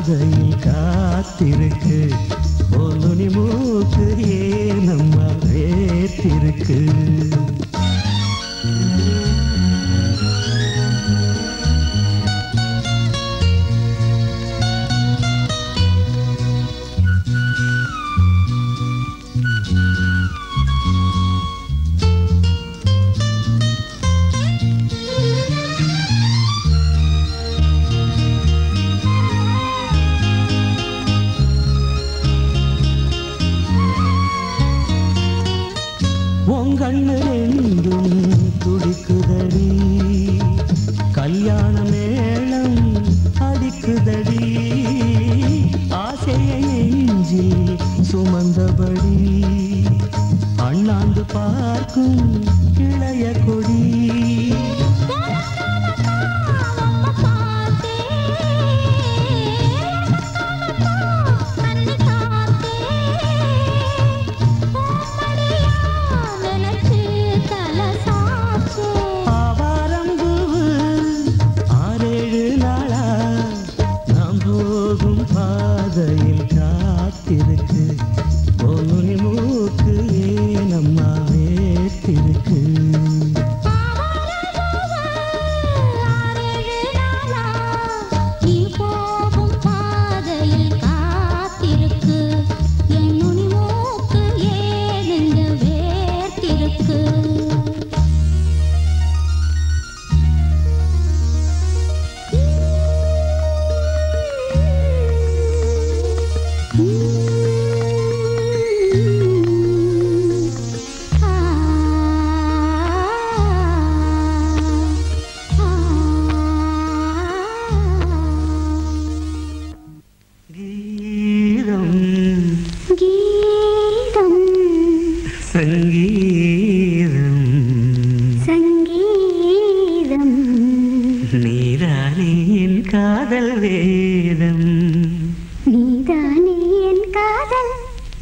பாதையில் காத்திருக்கு ஒலுனி மூக்கு ஏனம்மா வேத்திருக்கு உங்கண்ணு ரெண்டும் துடிக்குதடி கல்யாண மேளம் அடிக்குதடி ஆசையை நெஞ்சில் சுமந்தபடி அண்ணாந்து பார்க்கும் இளைய கொடி ஆவாரம்பூவு ஆறேழு நாளா நாம் போகும் பாதையில் காத்திருக்கு ஒலுனி மூக்கு ஏனம்மா வேத்திருக்கு நீ போகும் பாதையில் காத்திருக்கு என் நுனி மூக்கு ஏனெங்க வேர்த்திருக்கு கீதம் கீதம் சங்கீதம் சங்கீதம் நீரானே என் காதல் வேதம் நீதானே என் காதல்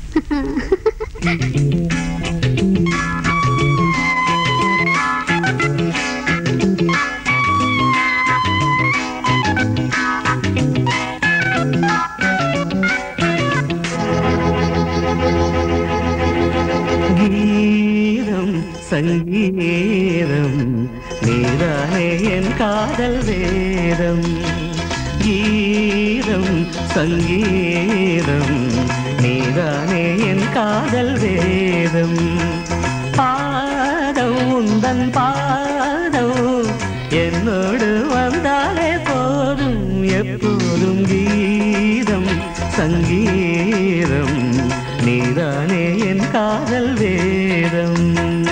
கீதம் சங்கீதம் நீதானே என் காதல் வேதம் கீதம் சங்கீதம் நீதானே என் காதல் வேதம் பாதம் உந்தன் பாதம் என்னோடு வந்தாலே போதும் எப்போதும் கீதம் சங்கீதம் நீதானே என் காதல் வேதம்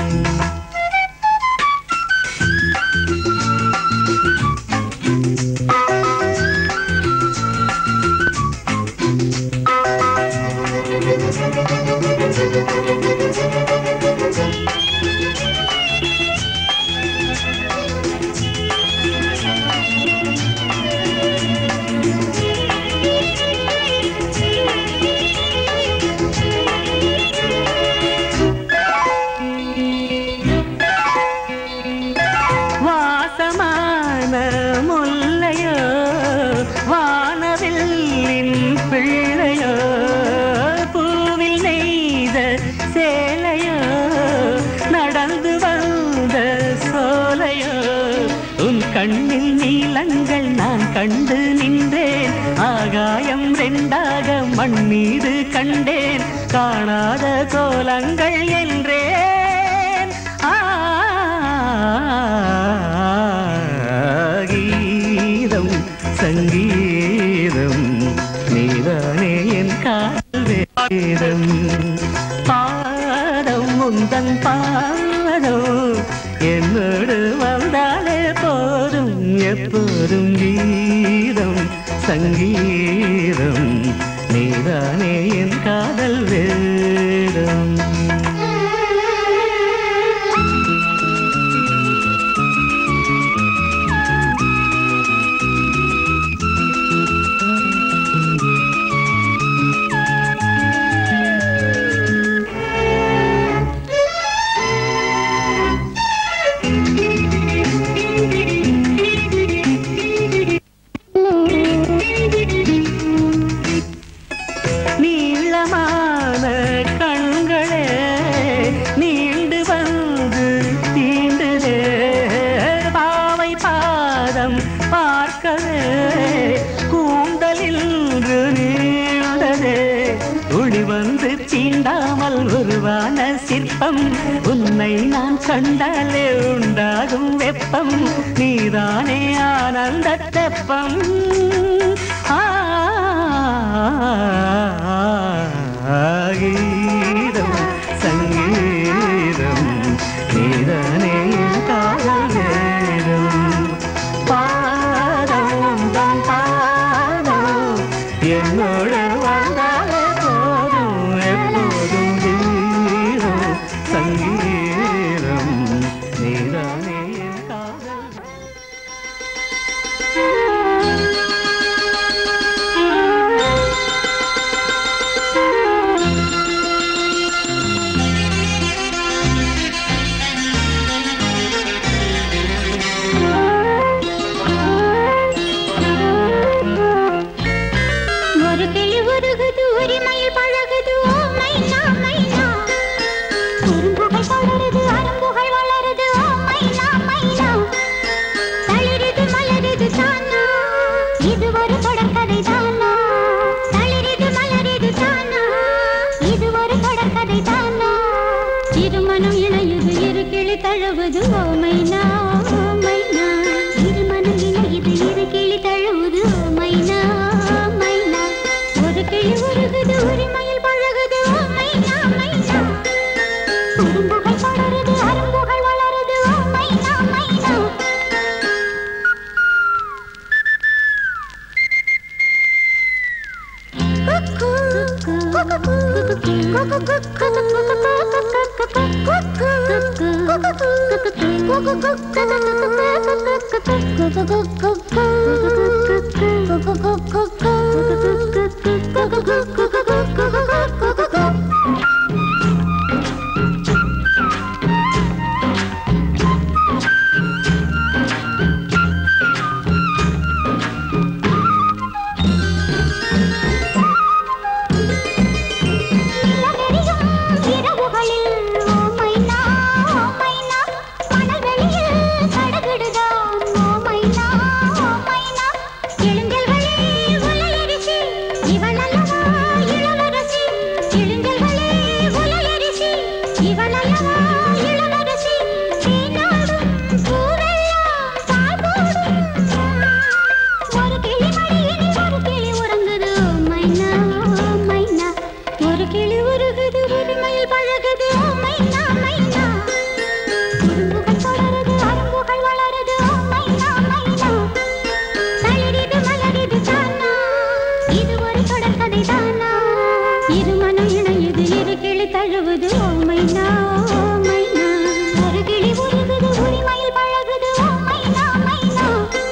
வாசமான முல்லையோ வானவில்லின் பிள்ளையோ பூவில் நெய்த சேலையோ நடந்து வந்த சோலையோ உன் கண்ணில் நீலங்கள் நான் கண்டு நின்றேன் ஆகாயம் ரெண்டாக மண் மீது கண்டேன் காணாத கோலங்கள் என்றேன் ஆ கீதம் சங்கீதம் நீதானே என் காதல் வேதம் பாதம் முந்தன் பாதம் என்னோடு வந்தாலே போதும் எப்போதும் கீதம் சங்கீதம் நீதானே என் காதல் வேதம் தீண்டாமல் உருவான சிற்பம் உன்னை நான் கண்டாலே உண்டாகும் வெப்பம் நீதானே ஆனந்த தெப்பம் ஆ, கீதம் சங்கீதம் நீதானே என் காதல் வேதம் பாதம் தம் பாதம் என்னோடு வந்தாலே போதும் எப்போதும் கீதம் சங்கீதம் நீதானே என் காதல் ஒரு கிளி உருகுது உரிமையில் பழகுது ஓ மைனா மைனா குறும்புகள் தொடருது அரும்புகள் வளருது ஓ மைனா மைனா தளிருது மலருது தானா இது ஒரு தொடர்கதை தானா தளிருது மலருது தானா இது ஒரு தொடர்கதை தானா திருமணம் இணையுது இரு கிளி தழுவுது ஓ மைனா ஓ மைனா திருமணம் இணையுது இரு கிளி தழுவுது ஓ மைனா மைனா ஒரு கிளி உருகுது உரிமையில் பழகுது ஓ மைனா மைனா குறும்புகள் தொடருது அரும்புகள் வளருது ஓ மைனா மைனா நிலவெறியும் இரவுகளில் ஓ மைனா ஓ மைனா மணல்வெளியில் சடுகுடுதான் ஓ மைனா ஓ மைனா எழுந்தல்களே உலையரிசி இவள் அல்லவா இளவரசி எழுந்தல்களே உலையரிசி இவள் அல்லவா இளவரசி தேனாடும் பூவெல்லாம் பால் போடும் ஒரு கிளி மடியினில் ஒரு கிளி உறங்குது ஓ மைனா ஓ மைனா ஒரு கிளி உருகுது உரிமையில் பழகுது ஓ மைனா மைனா குறும்புகள் தொடருது அரும்புகள் வளருது ஓ மைனா மைனா தளிரிது மலரிது தானா இது ஒரு தொடர்கதை தானா இருமனம் இணையுது இரு கிளி தழுவுது ஓ மைனா ஓ மைனா ஒரு கிளி உருகுது உரிமையில் பழகுது ஓ மைனா மைனா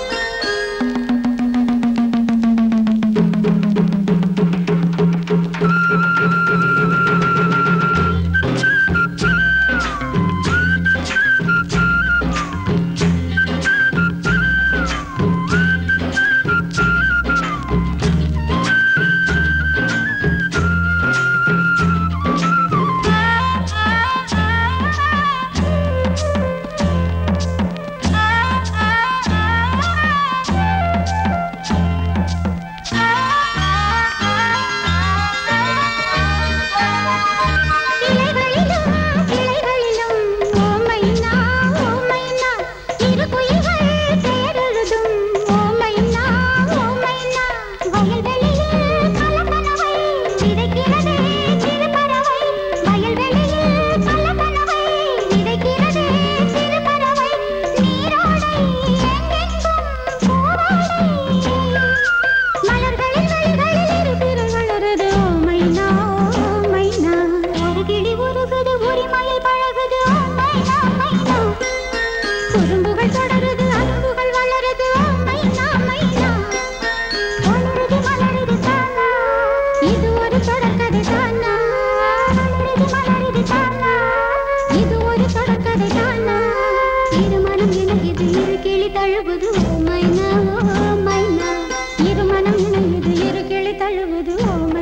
கிளைகளிலும் கிளைகளிலும் ஓ மைனா ஓ மைனா இரு குயில்கள் தேரெழுதும் ஓ மைனா ஓ மைனா வயல்வெளியில் கலக்கனவை விதைக்கிறதே சிறு பறவை வயல்வெளியில் கலக்கனவை விதைக்கிறதே சிறு பறவை நீரோடை எங்கெங்கும் பூவாடை மலர்களின் வழிகளில் இரு பிறர் வளருது ஓ மைனா ஓ மைனா ஒரு கிளி உருகுது உரிமையில் பழகுது ஓ மைனா மைனா குறும்புகள் தொடருது அன்புகள் வளருது ஓ மைனா மைனா வளருது மலருது தானா இது ஒரு தொடர்கதை தானா வளருது மலருது தானா இது ஒரு தொடர்கதை தானா இருமனம் இணையுது இரு கிளி தழுவுது ஓ மைனா ஓ மைனா இருமனம் இணையுது இரு கிளி தழுவுது ஓ